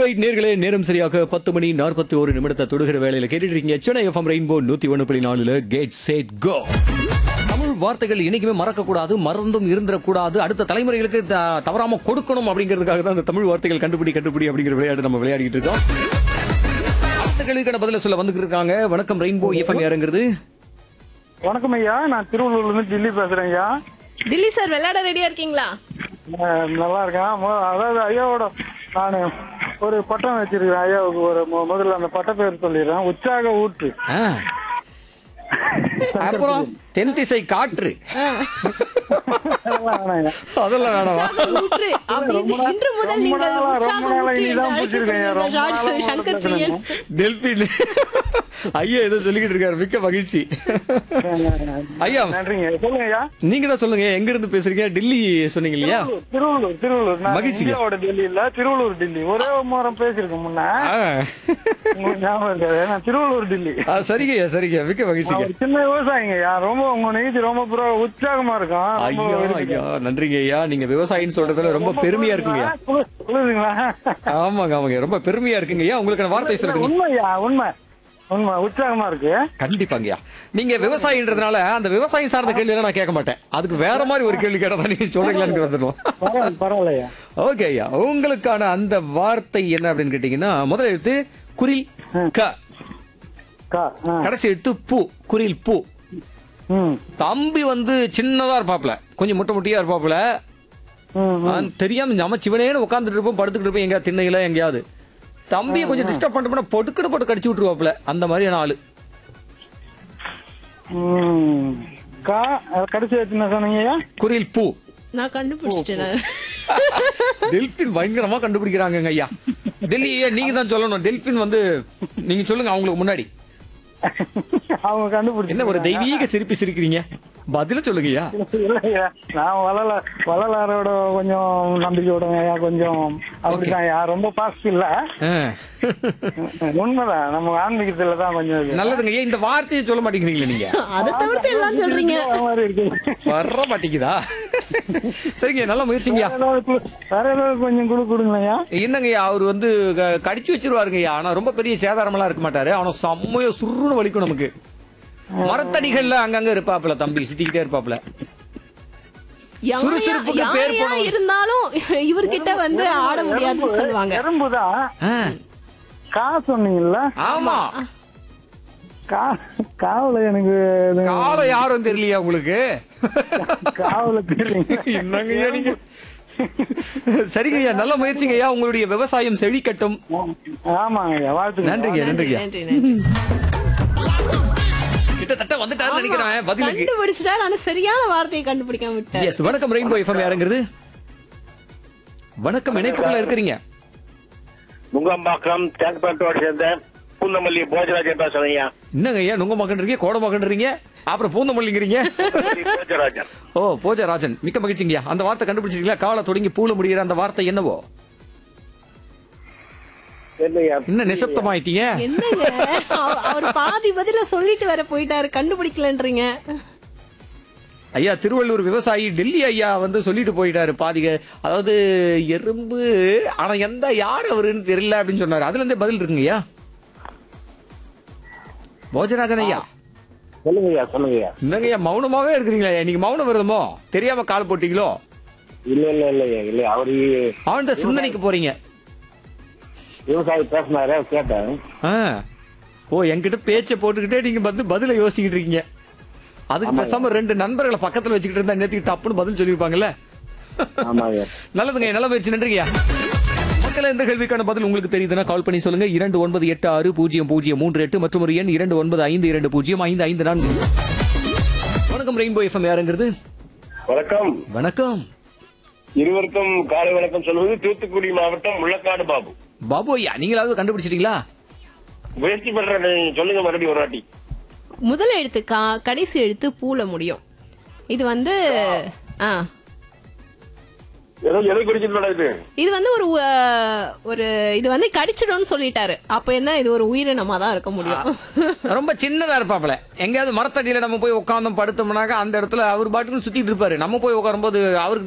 Alright நேர்களே நேரம் சரியாக பத்து மணி நாற்பத்தி ஒரு நிமிடத்தை தொடுகிற வேலையில கேட்டுட்டு இருக்கீங்க சென்னை எஃப்எம் ரெயின்போ நூத்தி ஒன்று புள்ளி நாலுல கேட் சேட் கோ தமிழ் வார்த்தைகள் என்னைக்குமே மறக்கக்கூடாது மறந்தும் இருந்துடக்கூடாது அடுத்த தலைமுறைகளுக்கு த- தவறாம கொடுக்கணும் அப்படிங்கிறதுக்காக தான் அந்த தமிழ் வார்த்தைகள் கண்டுபிடி கண்டுபிடி அப்படிங்கிற விளையாட்டு நம்ம விளையாடிட்டு இருக்கோம் அடுத்த கேள்விக்கான பதில சொல்ல வந்துட்டு இருக்காங்க வணக்கம் ரெயின்போ எஃப்எம் யாருங்கிறது வணக்கம் ஐயா நான் திருவள்ளூர்ல இருந்து தில்லி பேசுறேன் ஐயா டில்லி சார் விளையாட ரெடியா இருக்கீங்களா அஹ் நல்லா இருக்கேன் மொ- அதாவது ஐயாவோட நான் ஒரு பட்டம் வச்சிருக்கேன் ஐயாவுக்கு ஒரு மு- முதல்ல அந்த பட்ட பேர் சொல்லிடுறேன் உற்சாக ஊற்று ஆ. அப்புறம் தென் திசை காற்று அதெல்லாம் வேணாம் ஐயா. அதெல்லாம் வேணாமா ஊற்று அப்படி ரொம்ப நாள்- இன்று முதல் ரொம்ப நீங்கள் நாளா- உற்சாக ரொம்ப நாளா ஊற்று இனிதான் என்று பிடிச்சிருக்கேன் ஐயா. ரொம்ப அழைக்கப்படுகிற நாளா ராஜ் சங்கர் பிரியன் டெல்பின் ஐயா ஏதோ சொல்லிக்கிட்டு இருக்காரு மிக்க மகிழ்ச்சி ஐயா நன்றிங்க சொல்லுங்க ஐயா நீங்க தான் சொல்லுங்க எங்க இருந்து பேசுறீங்க டெல்லி சொன்னீங்க இல்லையா திருவள்ளூர் திருவள்ளூர் நான் மகிழ்ச்சிங்க. இந்தியாவோட டெல்லி இல்ல திருவள்ளூர் டெல்லி ஒரே ஒரு முறை பேசியிருக்கேன் முன்ன ஆ. உங்களுக்கு ஞாபகம் இருக்காது நான் திருவள்ளூர் டெல்லி ஆ, சரிங்க ஐயா சரிங்க மிக்க நான் மகிழ்ச்சிங்க ஒரு சின்ன விவசாயிங்க ஐயா ரொம்ப உங்க நிகழ்ச்சி ரொம்ப புற உற்சாகமா இருக்கும் ரொம்ப ஐயா இருக்குது. ஐயா நன்றிங்க ஐயா நீங்க விவசாயின்னு சொல்றதுல ரொம்ப பெருமையா இருக்குங்க ஐயா. புரி- புரியுதுங்களா ஆமாங்க ஆமாங்க ரொம்ப பெருமையா இருக்குங்க ஐயா உங்களுக்கான வார்த்தை சொல்லுங்க உண்மையா உண்மை உண்மை உற்சாகமா இருக்கு கண்டிப்பாங்கய்யா நீங்க விவசாயின்றதுனால அந்த விவசாயம் சார்ந்த கேள்வி நான் கேட்க மாட்டேன் அதுக்கு வேற மாதிரி ஒரு கேள்வி கேட்டா தான் நீங்க சொல்றீங்களான்னு வந்துடும் பரவாயில்ல பரவாயில்லையா ஓகே ஐயா உங்களுக்கான அந்த வார்த்தை என்ன அப்படின்னு கேட்டீங்கன்னா முதல் எழுத்து குரில் க கா ஆ. கடைசி எழுத்து பூ குரில் பூ ம் தம்பி வந்து சின்னதா இருப்பாப்ல கொஞ்சம் முட்டை முட்டியா இருப்பாப்ல ம் ஆ, தெரியாம நம்ம சிவனேன்னு உட்காந்துட்டு இருப்போம் படுத்துக்கிட்டு இருப்போம் எங்கேயா திண்ணையில எங்கேயாவது தம்பியை கொஞ்சம் டிஸ்டர்ப் பண்ணிட்டோம்னா பொட்டுக்கிட்டு போட்டு கடிச்சு விட்டுருவாப்ல அந்த மாதிரியான ஆளு ம். கா அது கடைசி என்ன சொன்னீங்கய்யா குரில் பூ நான் கண்டுபிடிச்சிட்டேன் டெல்பின் பயங்கரமா கண்டுபிடிக்கிறாங்க ஐயா டெல்லி நீங்க தான் சொல்லணும் டெல்பின் வந்து நீங்க சொல்லுங்க அவங்களுக்கு முன்னாடி அவங்க கண்டுபிடிச்சு என்ன ஒரு தெய்வீக சிரிப்பு சிரிக்கிறீங்க பதில சொல்லுங்கய்யா இல்லையா நான் வளல வள்ளலாரோட கொஞ்சம் நம்பிக்கையோட ஐயா கொஞ்சம் அப்படிதான் ஐயா ரொம்ப பாஸ்ட் இல்ல ஆ. உண்மைதான் நம்ம ஆன்மீகத்துல தான் கொஞ்சம் இது. நல்லதுங்க ஐயா இந்த வார்த்தையை சொல்ல மாட்டேங்கிறீங்களே நீங்க அதை தவிர்த்து எல்லாம் சொல்றீங்க அது மாதிரி இருக்கு வர மாட்டேங்குதா சரிங்க நல்ல முயற்சிங்கய்யா வேற ஏதாவது கு- வேற ஏதாவது கொஞ்சம் குழு கொடுங்கய்யா என்னங்கய்யா அவர் வந்து க- கடிச்சு வச்சிருவாருங்கய்யா ஆனா ரொம்ப பெரிய சேதாரமெல்லாம் இருக்க மாட்டாரு ஆனா செம்மைய சுருன்னு வலிக்கும் நமக்கு மரத்தடிகள்ல அங்கங்க இருப்பாப்ல தம்பி சுத்திக்கிட்டே இருப்பாப்ல யாரையா- சுறுசுறுப்புக்கு பேர் யாரையா போனவர். இருந்தாலும் இவர்கிட்ட வந்து ஆட முடியாதுன்னு சொல்லுவாங்க எறும்பு தான் ஆ, கா சொன்னீங்கல்ல ஆமா கா காவல எனக்கு இது- காலை யாரும் தெரியலையா உங்களுக்கு காவல தெரியுங்க என்னங்கய்யா நீங்க சரிங்கய்யா நல்ல முயற்சிங்கய்யா உங்களுடைய விவசாயம் செழிக்கட்டும் ஆமாங்க ஐயா வாழ்த்துக்கள் நன்றிங்க நன்றிங்க நன்றி நன்றி கிட்டத்தட்ட வந்துட்டாரு நினைக்கிறேன் பதிலுக்கு கண்டுபிடிச்சிட்டாரு ஆனா சரியான வார்த்தையை கண்டுபிடிக்காம விட்டாரு எஸ் வணக்கம் ரெயின்போ எஃப்எம் யாருங்கிறது வணக்கம் இணைப்புக்குள்ள இருக்கிறீங்க நுங்கம்பாக்கம் தேக்கப்பேட்டோட சேர்ந்த பூந்தமல்லி போஜராஜன் பேசுறீங்க என்னங்க ஐயா நுங்க மகன்றீங்க கோட மகன்றீங்க அப்புறம் பூந்தமல்லிங்கிறீங்க போஜராஜன் ஓ போஜராஜன் மிக்க மகிழ்ச்சிங்கய்யா அந்த வார்த்தை கண்டுபிடிச்சிருக்கீங்களா காலை தொடங்கி பூல முடிகிற அந்த வார்த்தை என்னவோ என்னையா என்ன நிசப்தமாயிட்டீங்க என்னங்க அவ- அவர் பாதி பதில சொல்லிட்டு வேற போயிட்டாரு கண்டுபிடிக்கலன்றீங்க ஐயா திருவள்ளூர் விவசாயி டெல்லி ஐயா வந்து சொல்லிட்டு போயிட்டாரு பாதிக அதாவது எறும்பு ஆனா எந்த யார் அவருன்னு தெரியல அப்படின்னு சொன்னாரு அதுல இருந்தே பதில் இருக்குங்க ஐயா போஜராஜன் ஐயா சொல்லுங்கய்யா சொல்லுங்கய்யா என்னங்க ஐயா மௌனமாவே இருக்கிறீங்களா ஐயா? நீங்க மௌனம் வருதமோ தெரியாம கால் போட்டீங்களோ இல்ல இல்ல இல்லையா இல்ல அவரு ஆழ்ந்த சிந்தனைக்கு போறீங்க விவசாயி பேசினாரு கேட்டேன் ஆ. ஓ என்கிட்ட பேச்சை போட்டுக்கிட்டே நீங்க வந்து பதில யோசிச்சுக்கிட்டு இருக்கீங்க அதுக்கு பேசாம ரெண்டு நண்பர்களை பக்கத்துல வச்சுக்கிட்டு இருந்தா நேத்துக்கு டப்புன்னு பதில் சொல்லியிருப்பாங்கல்ல ஆமாங்க நல்லதுங்க நல்ல முயற்சி நன்றிங்க மக்கள் இந்த கேள்விக்கான பதில் உங்களுக்கு தெரியுதுன்னா கால் பண்ணி சொல்லுங்க இரண்டு ஒன்பது எட்டு ஆறு பூஜ்ஜியம் பூஜ்ஜியம் மூன்று எட்டு மற்றும் ஒரு எண் இரண்டு ஒன்பது ஐந்து இரண்டு பூஜ்ஜியம் ஐந்து ஐந்து நான்கு வணக்கம் ரெயின்போ எஃப்எம் யாருங்கிறது வணக்கம் வணக்கம் இருவருக்கும் காலை வணக்கம் சொல்வது தூத்துக்குடி மாவட்டம் முள்ளக்காடு பாபு பாபு ஐயா நீங்களாவது கண்டுபிடிச்சிட்டீங்களா முயற்சி பண்றேன் நீங்க சொல்லுங்க மறுபடியும் ஒரு வாட்டி முதல் எழுத்து கா கடைசி எழுத்து பூல முடியும் இது வந்து ஆ ஏதோ எதை குறிச்சிட்டு இது இது வந்து ஒரு அஹ், ஒரு இது வந்து கடிச்சிடும்னு சொல்லிட்டாரு அப்ப என்ன இது ஒரு உயிரினமா தான் இருக்க முடியும் ரொம்ப சின்னதா இருப்பாப்ல எங்கேயாவது மரத்தடியில நம்ம போய் உட்காந்தோம் படுத்தோம்னாக்கா அந்த இடத்துல அவர் பாட்டுக்கு சுத்திட்டு இருப்பாரு நம்ம போய் உட்காரும்போது அவருக்கு